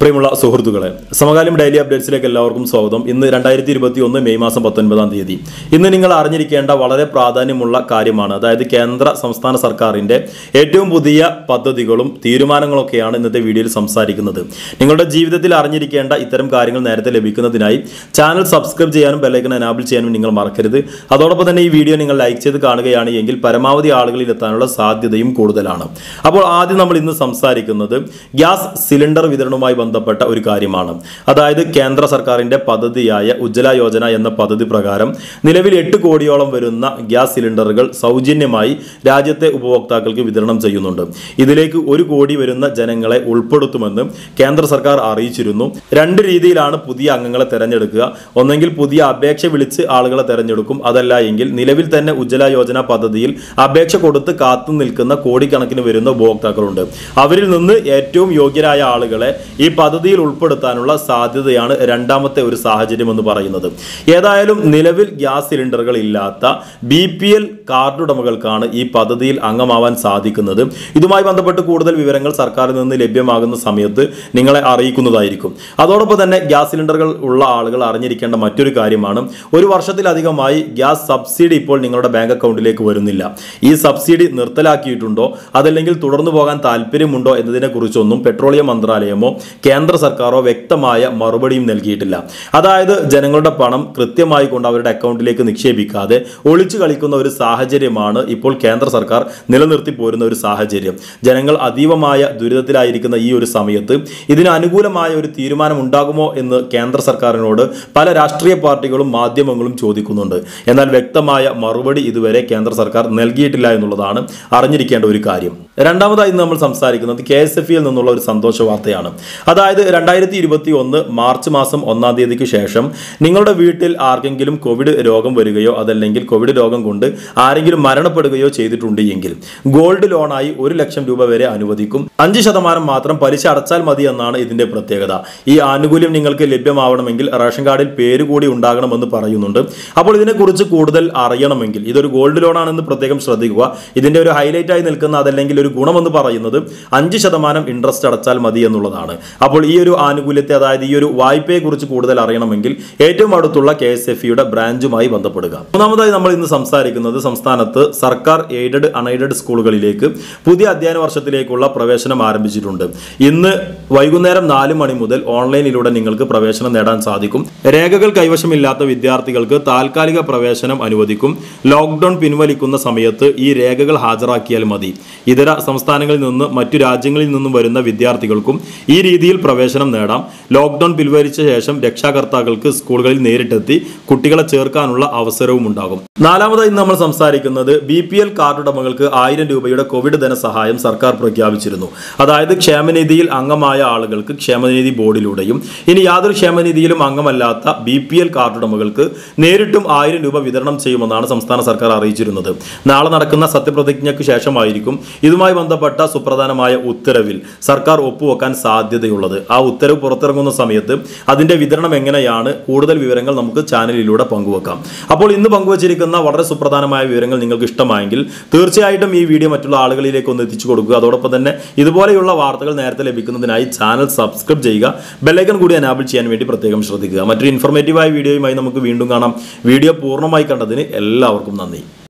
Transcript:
പ്രിയമുള്ള സുഹൃത്തുക്കളെ സമകാലം ഡെയിലി അപ്ഡേറ്റ്സിലേക്ക് എല്ലാവർക്കും സ്വാഗതം ഇന്ന് രണ്ടായിരത്തി ഇരുപത്തി ഒന്ന് മെയ് മാസം പത്തൊൻപതാം തീയതി ഇന്ന് നിങ്ങൾ അറിഞ്ഞിരിക്കേണ്ട വളരെ പ്രാധാന്യമുള്ള കാര്യമാണ് അതായത് കേന്ദ്ര സംസ്ഥാന സർക്കാരിന്റെ ഏറ്റവും പുതിയ പദ്ധതികളും തീരുമാനങ്ങളൊക്കെയാണ് ഇന്നത്തെ വീഡിയോയിൽ സംസാരിക്കുന്നത് നിങ്ങളുടെ ജീവിതത്തിൽ അറിഞ്ഞിരിക്കേണ്ട ഇത്തരം കാര്യങ്ങൾ നേരത്തെ ലഭിക്കുന്നതിനായി ചാനൽ സബ്സ്ക്രൈബ് ചെയ്യാനും ബെല്ലൈക്കൺ എനാബിൾ ചെയ്യാനും നിങ്ങൾ മറക്കരുത് അതോടൊപ്പം തന്നെ ഈ വീഡിയോ നിങ്ങൾ ലൈക്ക് ചെയ്ത് കാണുകയാണ് എങ്കിൽ പരമാവധി ആളുകളിൽ എത്താനുള്ള സാധ്യതയും കൂടുതലാണ് അപ്പോൾ ആദ്യം നമ്മൾ ഇന്ന് സംസാരിക്കുന്നത് ഗ്യാസ് സിലിണ്ടർ വിതരണവുമായി ബന്ധപ്പെട്ട ഒരു കാര്യമാണ് അതായത് കേന്ദ്ര സർക്കാരിന്റെ പദ്ധതിയായ ഉജ്ജ്വല യോജന എന്ന പദ്ധതി പ്രകാരം നിലവിൽ എട്ട് കോടിയോളം വരുന്ന ഗ്യാസ് സിലിണ്ടറുകൾ സൗജന്യമായി രാജ്യത്തെ ഉപഭോക്താക്കൾക്ക് വിതരണം ചെയ്യുന്നുണ്ട് ഇതിലേക്ക് ഒരു കോടി വരുന്ന ജനങ്ങളെ ഉൾപ്പെടുത്തുമെന്ന് കേന്ദ്ര സർക്കാർ അറിയിച്ചിരുന്നു രണ്ട് രീതിയിലാണ് പുതിയ അംഗങ്ങളെ തെരഞ്ഞെടുക്കുക ഒന്നെങ്കിൽ പുതിയ അപേക്ഷ വിളിച്ച് ആളുകളെ തെരഞ്ഞെടുക്കും അതല്ല എങ്കിൽ നിലവിൽ തന്നെ ഉജ്ജ്വല യോജന പദ്ധതിയിൽ അപേക്ഷ കൊടുത്ത് കാത്തു നിൽക്കുന്ന കോടിക്കണക്കിന് വരുന്ന ഉപഭോക്താക്കളുണ്ട് അവരിൽ നിന്ന് ഏറ്റവും യോഗ്യരായ ആളുകളെ ഈ പദ്ധതിയിൽ ഉൾപ്പെടുത്താനുള്ള സാധ്യതയാണ് രണ്ടാമത്തെ ഒരു സാഹചര്യം എന്ന് പറയുന്നത് ഏതായാലും നിലവിൽ ഗ്യാസ് സിലിണ്ടറുകൾ ഇല്ലാത്ത ബി പി എൽ കാർഡ് ഉടമകൾക്കാണ് ഈ പദ്ധതിയിൽ അംഗമാവാൻ സാധിക്കുന്നത് ഇതുമായി ബന്ധപ്പെട്ട് കൂടുതൽ വിവരങ്ങൾ സർക്കാരിൽ നിന്ന് ലഭ്യമാകുന്ന സമയത്ത് നിങ്ങളെ അറിയിക്കുന്നതായിരിക്കും അതോടൊപ്പം തന്നെ ഗ്യാസ് സിലിണ്ടറുകൾ ഉള്ള ആളുകൾ അറിഞ്ഞിരിക്കേണ്ട മറ്റൊരു കാര്യമാണ് ഒരു വർഷത്തിലധികമായി ഗ്യാസ് സബ്സിഡി ഇപ്പോൾ നിങ്ങളുടെ ബാങ്ക് അക്കൗണ്ടിലേക്ക് വരുന്നില്ല ഈ സബ്സിഡി നിർത്തലാക്കിയിട്ടുണ്ടോ അതല്ലെങ്കിൽ തുടർന്നു പോകാൻ താല്പര്യമുണ്ടോ എന്നതിനെ കുറിച്ചൊന്നും പെട്രോളിയം മന്ത്രാലയമോ കേന്ദ്ര സർക്കാരോ വ്യക്തമായ മറുപടിയും നൽകിയിട്ടില്ല അതായത് ജനങ്ങളുടെ പണം കൃത്യമായി കൊണ്ട് അവരുടെ അക്കൗണ്ടിലേക്ക് നിക്ഷേപിക്കാതെ ഒളിച്ചു കളിക്കുന്ന ഒരു സാഹചര്യമാണ് ഇപ്പോൾ കേന്ദ്ര സർക്കാർ നിലനിർത്തി പോരുന്ന ഒരു സാഹചര്യം ജനങ്ങൾ അതീവമായ ദുരിതത്തിലായിരിക്കുന്ന ഈ ഒരു സമയത്ത് ഇതിന് അനുകൂലമായ ഒരു തീരുമാനം ഉണ്ടാകുമോ എന്ന് കേന്ദ്ര സർക്കാരിനോട് പല രാഷ്ട്രീയ പാർട്ടികളും മാധ്യമങ്ങളും ചോദിക്കുന്നുണ്ട് എന്നാൽ വ്യക്തമായ മറുപടി ഇതുവരെ കേന്ദ്ര സർക്കാർ നൽകിയിട്ടില്ല എന്നുള്ളതാണ് അറിഞ്ഞിരിക്കേണ്ട ഒരു കാര്യം രണ്ടാമതായി ഇന്ന് നമ്മൾ സംസാരിക്കുന്നത് കെ എസ് എഫ് ഇയിൽ നിന്നുള്ള ഒരു സന്തോഷ വാർത്തയാണ് അതായത് രണ്ടായിരത്തി ഇരുപത്തി ഒന്ന് മാർച്ച് മാസം ഒന്നാം തീയതിക്ക് ശേഷം നിങ്ങളുടെ വീട്ടിൽ ആർക്കെങ്കിലും കോവിഡ് രോഗം വരികയോ അതല്ലെങ്കിൽ കോവിഡ് രോഗം കൊണ്ട് ആരെങ്കിലും മരണപ്പെടുകയോ ചെയ്തിട്ടുണ്ട് എങ്കിൽ ഗോൾഡ് ലോണായി ഒരു ലക്ഷം രൂപ വരെ അനുവദിക്കും അഞ്ച് ശതമാനം മാത്രം പലിശ അടച്ചാൽ മതി എന്നാണ് ഇതിന്റെ പ്രത്യേകത ഈ ആനുകൂല്യം നിങ്ങൾക്ക് ലഭ്യമാവണമെങ്കിൽ റേഷൻ കാർഡിൽ പേര് കൂടി ഉണ്ടാകണമെന്ന് പറയുന്നുണ്ട് അപ്പോൾ ഇതിനെക്കുറിച്ച് കൂടുതൽ അറിയണമെങ്കിൽ ഇതൊരു ഗോൾഡ് ലോൺ ആണെന്ന് പ്രത്യേകം ശ്രദ്ധിക്കുക ഇതിന്റെ ഒരു ഹൈലൈറ്റ് ആയി നിൽക്കുന്ന അതല്ലെങ്കിൽ ഒരു ഗുണമെന്ന് പറയുന്നത് അഞ്ച് ശതമാനം ഇൻട്രസ്റ്റ് അടച്ചാൽ മതി എന്നുള്ളതാണ് അപ്പോൾ ഈ ഒരു ആനുകൂല്യത്തെ അതായത് ഈ ഒരു വായ്പയെ കുറിച്ച് കൂടുതൽ അറിയണമെങ്കിൽ ഏറ്റവും അടുത്തുള്ള കെ എസ് എഫ് ഇയുടെ ബ്രാഞ്ചുമായി ബന്ധപ്പെടുക മൂന്നാമതായി നമ്മൾ ഇന്ന് സംസാരിക്കുന്നത് സംസ്ഥാനത്ത് സർക്കാർ എയ്ഡഡ് അൺഎയ്ഡഡ് സ്കൂളുകളിലേക്ക് പുതിയ അധ്യയന വർഷത്തിലേക്കുള്ള പ്രവേശനം ആരംഭിച്ചിട്ടുണ്ട് ഇന്ന് വൈകുന്നേരം നാല് മണി മുതൽ ഓൺലൈനിലൂടെ നിങ്ങൾക്ക് പ്രവേശനം നേടാൻ സാധിക്കും രേഖകൾ കൈവശമില്ലാത്ത വിദ്യാർത്ഥികൾക്ക് താൽക്കാലിക പ്രവേശനം അനുവദിക്കും ലോക്ക്ഡൌൺ പിൻവലിക്കുന്ന സമയത്ത് ഈ രേഖകൾ ഹാജരാക്കിയാൽ മതി ഇതര സംസ്ഥാനങ്ങളിൽ നിന്ന് മറ്റു രാജ്യങ്ങളിൽ നിന്നും വരുന്ന വിദ്യാർത്ഥികൾക്കും ഈ രീതിയിൽ പ്രവേശനം നേടാം ലോക്ക്ഡൌൺ പിൻവലിച്ച ശേഷം രക്ഷാകർത്താക്കൾക്ക് സ്കൂളുകളിൽ നേരിട്ടെത്തി കുട്ടികളെ ചേർക്കാനുള്ള അവസരവും ഉണ്ടാകും നാലാമതായി ഇന്ന് നമ്മൾ സംസാരിക്കുന്നത് ബി പി എൽ കാർഡ് ഉടമകൾക്ക് ആയിരം രൂപയുടെ കോവിഡ് ധനസഹായം സർക്കാർ പ്രഖ്യാപിച്ചിരുന്നു അതായത് ക്ഷേമനിധിയിൽ അംഗമായ ആളുകൾക്ക് ക്ഷേമനിധി ബോർഡിലൂടെയും ഇനി യാതൊരു ക്ഷേമനിധിയിലും അംഗമല്ലാത്ത ബി പി എൽ കാർഡ് ഉടമകൾക്ക് നേരിട്ടും ആയിരം രൂപ വിതരണം ചെയ്യുമെന്നാണ് സംസ്ഥാന സർക്കാർ അറിയിച്ചിരുന്നത് നാളെ നടക്കുന്ന സത്യപ്രതിജ്ഞയ്ക്ക് ശേഷമായിരിക്കും ഇതുമായി ബന്ധപ്പെട്ട സുപ്രധാനമായ ഉത്തരവിൽ സർക്കാർ ഒപ്പുവെക്കാൻ സാധ്യതയുള്ളത് ആ ഉത്തരവ് പുറത്തിറങ്ങുന്ന സമയത്ത് അതിന്റെ വിതരണം എങ്ങനെയാണ് കൂടുതൽ വിവരങ്ങൾ നമുക്ക് ചാനലിലൂടെ പങ്കുവെക്കാം അപ്പോൾ ഇന്ന് പങ്കുവച്ചിരിക്കുന്ന വളരെ സുപ്രധാനമായ വിവരങ്ങൾ നിങ്ങൾക്ക് ഇഷ്ടമായെങ്കിൽ തീർച്ചയായിട്ടും ഈ വീഡിയോ മറ്റുള്ള ആളുകളിലേക്ക് ഒന്ന് എത്തിച്ചു കൊടുക്കുക അതോടൊപ്പം തന്നെ ഇതുപോലെയുള്ള വാർത്തകൾ നേരത്തെ ലഭിക്കുന്നതിനായി ചാനൽ സബ്സ്ക്രൈബ് ചെയ്യുക ബെല്ലൈക്കൺ കൂടി എനാബിൾ ചെയ്യാൻ വേണ്ടി പ്രത്യേകം ശ്രദ്ധിക്കുക മറ്റൊരു ഇൻഫോർമേറ്റീവായ വീഡിയോയുമായി നമുക്ക് വീണ്ടും കാണാം വീഡിയോ പൂർണ്ണമായി കണ്ടതിന് എല്ലാവർക്കും നന്ദി